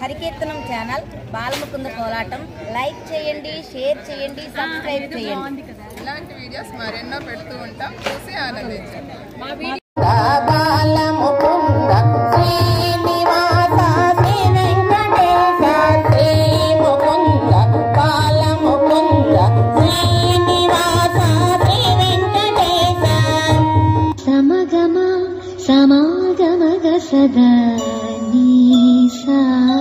హరికీర్తనం channel Balamukunda kolatam like చేయండి share చేయండి subscribe చేయండి ఇలాంటి వీడియోస్ మరెన్నో పెడుతూ ఉంటాం చూసి ఆనందించండి బాలముకుంద శ్రీనివాస శ్రీ వెంకటేశ శ్రీ ముకుంద బాలముకుంద శ్రీనివాస శ్రీ వెంకటేశ సమగమ సమాగమగ సదా నీసా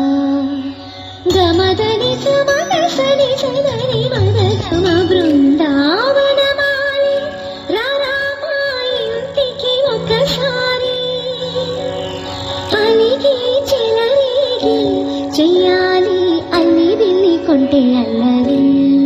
గమదని సమగ సని సదని మద గమ బృందావనమాలి రారామా ఇంటికి ఒకసారి అలిగి చెలరేగి చెయ్యాలి అల్లి బిల్లి కొంటే అల్లరి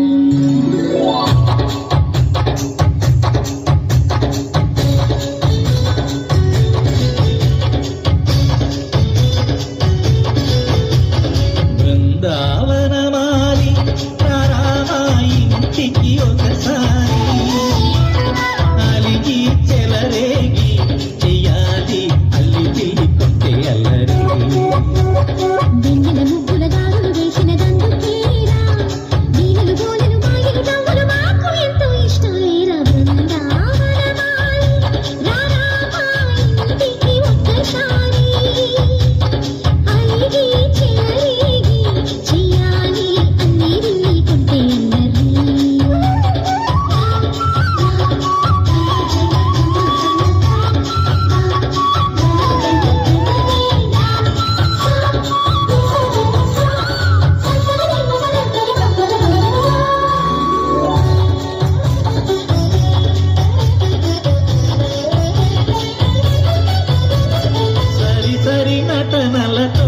బృందావనమాలి రారామా ఇంటికి ఒకసారి అలిగి చెలరేగి చెయ్యాలి అల్లి పిల్లి కొట్టే అల్లరి వెన్నెల ముగ్గుల దారులు వేసిన దండుకేరా వీణులు గోలెలు మాయలు నవ్వులు మాకు ఎంతో ఇష్టం లేరా బృందావనమాలి రారామా ఇంటికి ఒక్కసారి అలిగి చెలరేగి చెయ్యాలి అన్ని విల్లి కొంటే సరి సరి నటనలతో